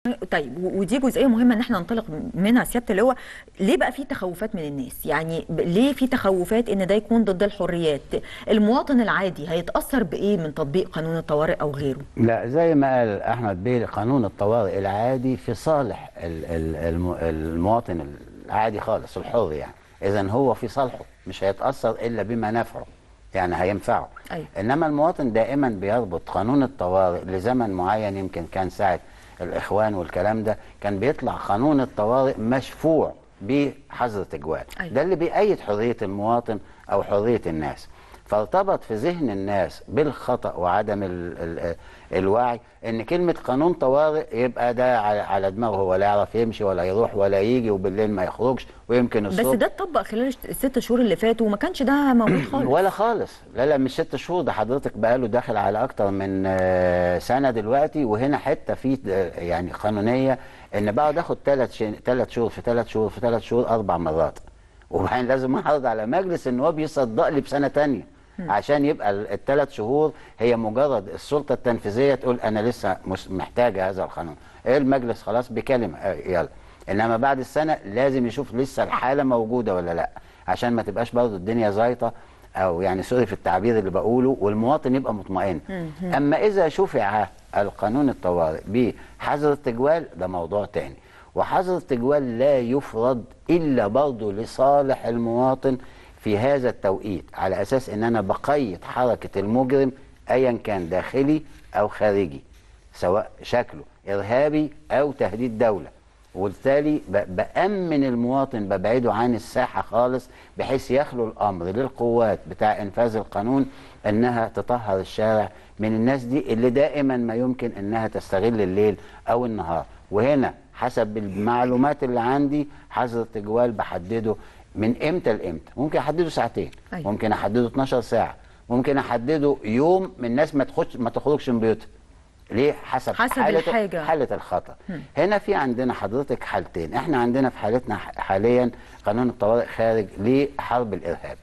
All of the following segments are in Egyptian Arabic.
طيب و- ودي جزئيه مهمه ان احنا ننطلق منها سياده اللواء ليه بقى في تخوفات من الناس يعني ب- ليه في تخوفات ان ده يكون ضد الحريات المواطن العادي هيتاثر بايه من تطبيق قانون الطوارئ او غيره لا زي ما قال احمد بيه قانون الطوارئ العادي في صالح ال- ال- الم- المواطن العادي خالص الحر يعني اذا هو في صالحه مش هيتاثر الا بما نفعه يعني هينفعه أيوة. انما المواطن دائما بيربط قانون الطوارئ لزمن معين يمكن كان ساعه الاخوان والكلام ده كان بيطلع قانون الطوارئ مشفوع بحظر تجوال أيوة. ده اللي بيأيد حريه المواطن او حريه الناس فارتبط في ذهن الناس بالخطأ وعدم ال ال الوعي ان كلمة قانون طوارئ يبقى ده على, على دماغه ولا يعرف يمشي ولا يروح ولا يجي وبالليل ما يخرجش ويمكن بس الصبح ده اتطبق خلال الش- الست شهور اللي فاتوا وما كانش ده موجود خالص ولا خالص لا لا مش ست شهور ده حضرتك بقاله داخل على اكتر من آه، سنه دلوقتي وهنا حته في آه، يعني قانونيه ان بقعد اخد ثلاث ثلاث شهور في ثلاث شهور في ثلاث شهور اربع مرات وبعدين لازم اعرض على مجلس ان هو بيصدق لي بسنه تانية عشان يبقى الثلاث شهور هي مجرد السلطه التنفيذيه تقول انا لسه مس- محتاجه هذا القانون المجلس خلاص بكلمه آه، يلا انما بعد السنه لازم يشوف لسه الحاله موجوده ولا لا عشان ما تبقاش برضه الدنيا زيطه او يعني سوري في التعبير اللي بقوله والمواطن يبقى مطمئن اما اذا شفع القانون الطوارئ بحظر التجوال ده موضوع تاني وحظر التجوال لا يفرض الا برضه لصالح المواطن في هذا التوقيت على اساس ان انا بقيد حركه المجرم ايا كان داخلي او خارجي سواء شكله ارهابي او تهديد دوله وبالتالي ب- بأمن المواطن ببعده عن الساحة خالص بحيث يخلو الأمر للقوات بتاع إنفاذ القانون أنها تطهر الشارع من الناس دي اللي دائما ما يمكن أنها تستغل الليل أو النهار وهنا حسب المعلومات اللي عندي حظر التجوال بحدده من امتى لامتى ممكن احدده ساعتين أيوة. ممكن احدده 12 ساعه ممكن احدده يوم من الناس ما تخش ما تخرجش من بيوتها ليه حسب حسب حالة الحاجة. حالة الخطر هنا في عندنا حضرتك حالتين احنا عندنا في حالتنا ح- حاليا قانون الطوارئ خارج لحرب الارهاب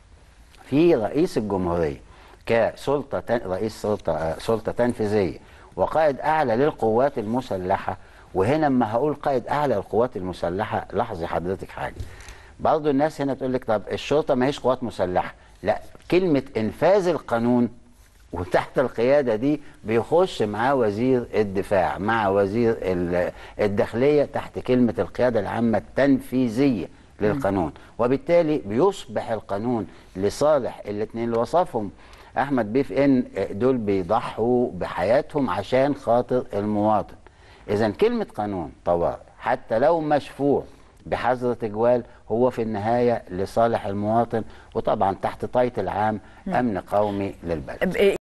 في رئيس الجمهورية كسلطة تن... رئيس سلطة آه، سلطة تنفيذية وقائد أعلى للقوات المسلحة وهنا اما هقول قائد أعلى للقوات المسلحة لاحظي حضرتك حاجة برضو الناس هنا تقول لك طب الشرطة ما هيش قوات مسلحة لا كلمة إنفاذ القانون وتحت القيادة دي بيخش معاه وزير الدفاع مع وزير ال- الداخلية تحت كلمة القيادة العامة التنفيذية للقانون وبالتالي بيصبح القانون لصالح الاثنين اللي وصفهم احمد بيه في ان دول بيضحوا بحياتهم عشان خاطر المواطن اذا كلمه قانون طوارئ حتى لو مشفوع بحظر تجوال هو في النهايه لصالح المواطن وطبعا تحت طايه العام امن قومي للبلد ب-